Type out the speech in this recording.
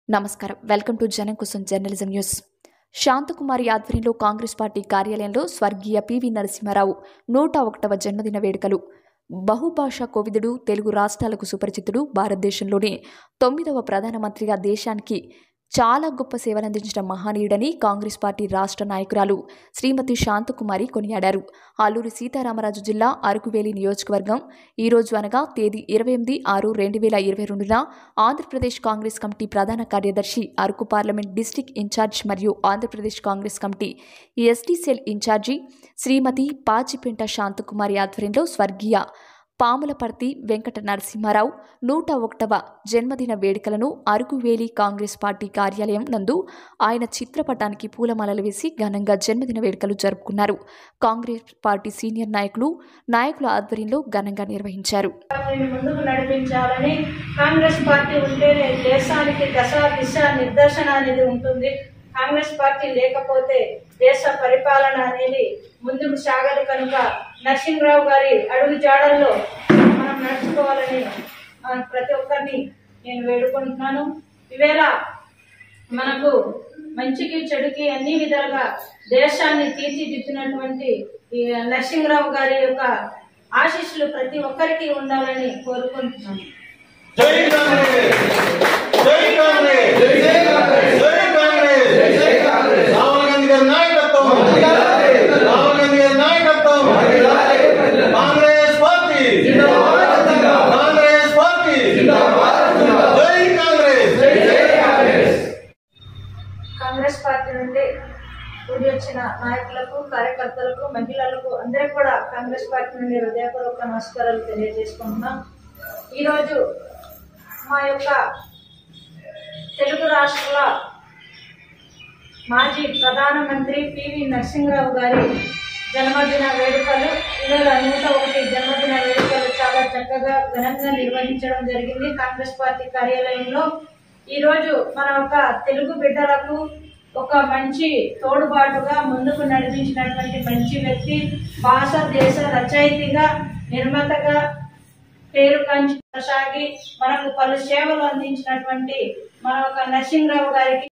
నమస్కారం welcome to జనం కోసం జర్నలిజం న్యూస్ శాంతకుమారి ఆధ్వర్యంలో కాంగ్రెస్ పార్టీ కార్యాలయంలో స్వర్గీయ పివి నరసింహారావు నూట ఒకటవ జన్మదిన వేడుకలు బహుభాషా కోవిదుడు తెలుగు రాష్ట్రాలకు సుపరిచితుడు భారతదేశంలోనే తొమ్మిదవ ప్రధానమంత్రిగా దేశానికి చాలా గొప్ప సేవలందించిన మహనీయుడని కాంగ్రెస్ పార్టీ రాష్ట్ర నాయకురాలు శ్రీమతి శాంతకుమారి కొనియాడారు ఆలూరి సీతారామరాజు జిల్లా అరకువేలి నియోజకవర్గం ఈ రోజు అనగా తేదీ ఇరవై ఎనిమిది ఆరు రెండు వేల ఇరవై రెండున ఆంధ్రప్రదేశ్ కాంగ్రెస్ కమిటీ ప్రధాన కార్యదర్శి అరకు పార్లమెంట్ డిస్టిక్ ఇన్ఛార్జ్ మరియు Andhra Pradesh Congress committee ST cell incharge Shrimati Pachipenta Shanthakumari ఆధ్వర్యంలో స్వర్గీయ పాములపర్తి వెంకట నరసింహారావు నూట ఒకటవ జన్మదిన వేడుకలను అరకువేలి కాంగ్రెస్ పార్టీ కార్యాలయం నందు ఆయన చిత్రపటానికి పూలమాలలు వేసి ఘనంగా జన్మదిన వేడుకలు జరుపుకున్నారు కాంగ్రెస్ పార్టీ సీనియర్ నాయకులు నాయకుల ఆధ్వర్యంలో ఘనంగా నిర్వహించారు పార్టీని ముందుకు నడిపించాలని కాంగ్రెస్ పార్టీ ఉంటేనే దేశానికి దశ దిశ నిర్దేశన అనేది ఉంటుంది కాంగ్రెస్ పార్టీ లేకపోతే దేశ పరిపాలన అనేది ముందుకు సాగదు కనుక నరసింహరావు గారి అడుగు జాడల్లో మనం నడుచుకోవాలని ఆ, ప్రతి ఒక్కరిని నేను వేడుకుంటున్నాను ఈవేళ మనకు మంచికి చెడుకి అన్ని విధాలుగా దేశాన్ని తీర్చిదిద్దినటువంటి ఈ నరసింహరావు గారి యొక్క ఆశీస్సులు ప్రతి ఒక్కరికి ఉండాలని కోరుకుంటున్నాను జై కాంగ్రెస్ జై కాంగ్రెస్ జై కాంగ్రెస్ జై కాంగ్రెస్ రాహుల్ గాంధీ గారి నాయకత్వం రాహుల్ గాంధీ గారి నాయకత్వం కాంగ్రెస్ పార్టీ కాంగ్రెస్ పార్టీ జై కాంగ్రెస్ కాంగ్రెస్ పార్టీ నుండి కూడి వచ్చిన నాయకులకు కార్యకర్తలకు మహిళలకు అందరికీ కూడా కాంగ్రెస్ పార్టీ నుండి హృదయపూర్వక నమస్కారాలు తెలియజేసుకుంటున్నాం ఈరోజు మా యొక్క తెలుగు రాష్ట్రాల మాజీ ప్రధానమంత్రి పివి నరసింహరావు గారి జన్మదిన వేడుకలు ఇవాళ నూట ఒకటి జన్మదిన వేడుకలు చాలా చక్కగా ఘనంగా నిర్వహించడం జరిగింది కాంగ్రెస్ పార్టీ కార్యాలయంలో ఈరోజు మన ఒక తెలుగు బిడ్డలకు ఒక మంచి తోడుబాటుగా ముందుకు నడిపించినటువంటి మంచి వ్యక్తి భాష దేశ రచయితగా నిర్మాతగా పేరు కంచి సాగి మనకు పలు సేవలు అందించినటువంటి మన ఒక నరసింహరావు గారికి